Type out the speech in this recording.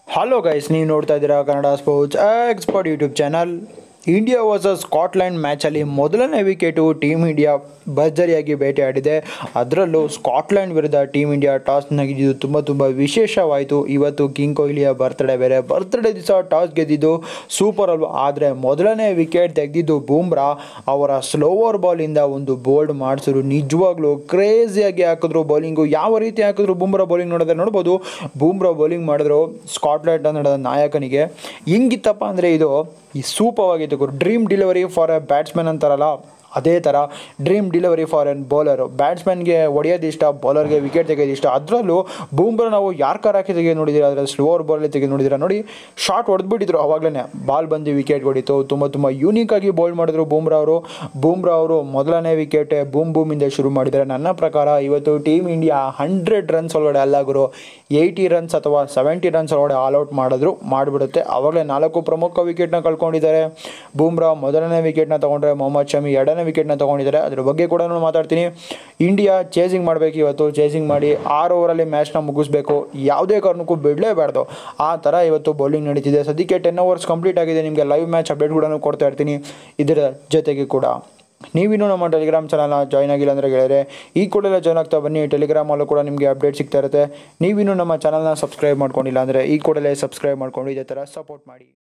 hello guys ನೀವು ನೋಡ್ತಾ ಇದ್ದೀರಾ Kannada sports expert YouTube channel India versus Scotland ಮ್ಯಾಚಲ್ಲಿ ಮೊದಲನೇ ವಿಕೆಟು ಟೀಮ್ ಇಂಡಿಯಾ ಭರ್ಜರಿಯಾಗಿ ಬೇಟೆಯಾಡಿದೆ ಅದರಲ್ಲೂ ಸ್ಕಾಟ್ಲೆಂಡ್ ವಿರುದ್ಧ ಟೀಮ್ ಇಂಡಿಯಾ ಟಾಸ್ ನಗಿದ್ದು ತುಂಬ ತುಂಬ ವಿಶೇಷವಾಯಿತು ಇವತ್ತು ಕಿಂಗ್ ಕೊಹ್ಲಿಯ ಬರ್ತ್ಡೇ ಬೇರೆ ಬರ್ತ್ಡೇ ದಿವಸ ಟಾಸ್ ಗೆದ್ದಿದ್ದು ಸೂಪರ್ ಅಲ್ವಾ ಆದರೆ ಮೊದಲನೇ ವಿಕೆಟ್ ತೆಗೆದಿದ್ದು ಬೂಮ್ರಾ ಅವರ ಸ್ಲೋವರ್ ಬಾಲಿಂದ ಒಂದು ಬೋಲ್ಡ್ ಮಾಡಿಸಿದ್ರು ನಿಜವಾಗ್ಲೂ ಕ್ರೇಜಿಯಾಗಿ ಹಾಕಿದ್ರು ಬೌಲಿಂಗು ಯಾವ ರೀತಿ ಹಾಕಿದ್ರು ಬೂಮ್ರಾ ಬೌಲಿಂಗ್ ನೋಡಿದ್ರೆ ನೋಡ್ಬೋದು ಬೂಮ್ರಾ ಬೌಲಿಂಗ್ ಮಾಡಿದ್ರು ಸ್ಕಾಟ್ಲೆಂಡ್ ಕನ್ನಡದ ನಾಯಕನಿಗೆ ಹೆಂಗಿತ್ತಪ್ಪ ಅಂದರೆ ಇದು ಈ ಸೂಪವಾಗಿತ್ತು ಗುರು dream delivery for a batsman ಅಂತಾರಲ್ಲ ಅದೇ ಥರ dream delivery for an bowler ಬ್ಯಾಟ್ಸ್ಮನ್ಗೆ ಹೊಡೆಯೋದು ಇಷ್ಟ ಬೌಲರ್ಗೆ ವಿಕೆಟ್ ತೆಗೆಯೋದು ಇಷ್ಟ ಅದರಲ್ಲೂ ಬೂಮ್ರಾ ನಾವು ಯಾರ್ ಕಾರ್ ಹಾಕಿ ತೆಗೆದು ನೋಡಿದ್ದೀರಾ ಅದರ ಸ್ಲೋವರ್ ಬಾಲಲ್ಲಿ ತೆಗೆದು ನೋಡಿದ್ದೀರಾ ನೋಡಿ ಶಾಟ್ ಹೊಡೆದ್ಬಿಟ್ಟಿದ್ರು ಅವಾಗಲೇ ಬಾಲ್ ಬಂದು ವಿಕೆಟ್ ಹೊಡಿತು ತುಂಬ ತುಂಬ ಯೂನಿಕ್ ಆಗಿ ಬೌಲ್ ಮಾಡಿದ್ರು ಬೂಮ್ರಾ ಅವರು ಬೂಮ್ರಾ ಅವರು ಮೊದಲನೇ ವಿಕೆಟ್ ಬೂಮ್ ಬೂಮಿಂದ ಶುರು ಮಾಡಿದ್ದಾರೆ ನನ್ನ ಪ್ರಕಾರ ಇವತ್ತು ಟೀಮ್ ಇಂಡಿಯಾ ಹಂಡ್ರೆಡ್ ರನ್ಸ್ ಒಳಗಡೆ ಅಲ್ಲ ಗುರು ಏಯ್ಟಿ ರನ್ಸ್ ಅಥವಾ ಸೆವೆಂಟಿ ರನ್ಸ್ ಒಳಗಡೆ ಆಲ್ ಔಟ್ ಮಾಡಿದ್ರು ಮಾಡಿಬಿಡುತ್ತೆ ಆವಾಗಲೇ ನಾಲ್ಕು ಪ್ರಮುಖ ವಿಕೆಟ್ನ ಕಳ್ಕೊಂಡಿದ್ದಾರೆ ಬೂಮ್ರಾ ಮೊದಲನೇ ವಿಕೆಟ್ನ ತೊಗೊಂಡ್ರೆ ಮೊಹಮ್ಮದ್ ಶಮಿ ಎರಡನೇ ವಿಕೆಟ್ನ ತೊಗೊಂಡಿದ್ದಾರೆ ಅದ್ರ ಬಗ್ಗೆ ಕೂಡ ನಾನು ಮಾತಾಡ್ತೀನಿ ಇಂಡಿಯಾ ಚೇಸಿಂಗ್ ಮಾಡಬೇಕು ಇವತ್ತು ಚೇಸಿಂಗ್ ಮಾಡಿ ಆರು ಓವರಲ್ಲಿ ಮ್ಯಾಚ್ನ ಮುಗಿಸ್ಬೇಕು ಯಾವುದೇ ಕಾರಣಕ್ಕೂ ಬಿಡಲೇಬಾರ್ದು ಆ ಥರ ಇವತ್ತು ಬೌಲಿಂಗ್ ನಡೀತಿದೆ ಸದ್ಯಕ್ಕೆ ಟೆನ್ ಓವರ್ಸ್ ಕಂಪ್ಲೀಟ್ ಆಗಿದೆ ನಿಮಗೆ ಲೈವ್ ಮ್ಯಾಚ್ ಅಪ್ಡೇಟ್ ಕೂಡ ಕೊಡ್ತಾ ಇರ್ತೀನಿ ಇದರ ಜೊತೆಗೆ ಕೂಡ ನೀವಿನ್ನೂ ನಮ್ಮ ಟೆಲಿಗ್ರಾಮ್ ಚಾನಲ್ನ ಜಾಯ್ನ್ ಆಗಿಲ್ಲ ಅಂದರೆ ಗೆಳೆಯರೆ ಈ ಕೂಡಲೇ ಜಾಯ್ನ್ ಆಗ್ತಾ ಬನ್ನಿ ಟೆಲಿಗ್ರಾಮಲ್ಲೂ ಕೂಡ ನಿಮಗೆ ಅಪ್ಡೇಟ್ ಸಿಗ್ತಾ ಇರುತ್ತೆ ನೀವಿನ್ನೂ ನಮ್ಮ ಚಾನಲ್ನ ಸಬ್ಸ್ಕ್ರೈಬ್ ಮಾಡ್ಕೊಂಡಿಲ್ಲ ಅಂದರೆ ಈ ಕೂಡಲೇ ಸಬ್ಸ್ಕ್ರೈಬ್ ಮಾಡ್ಕೊಂಡು ಇದೇ ಥರ ಸಪೋರ್ಟ್ ಮಾಡಿ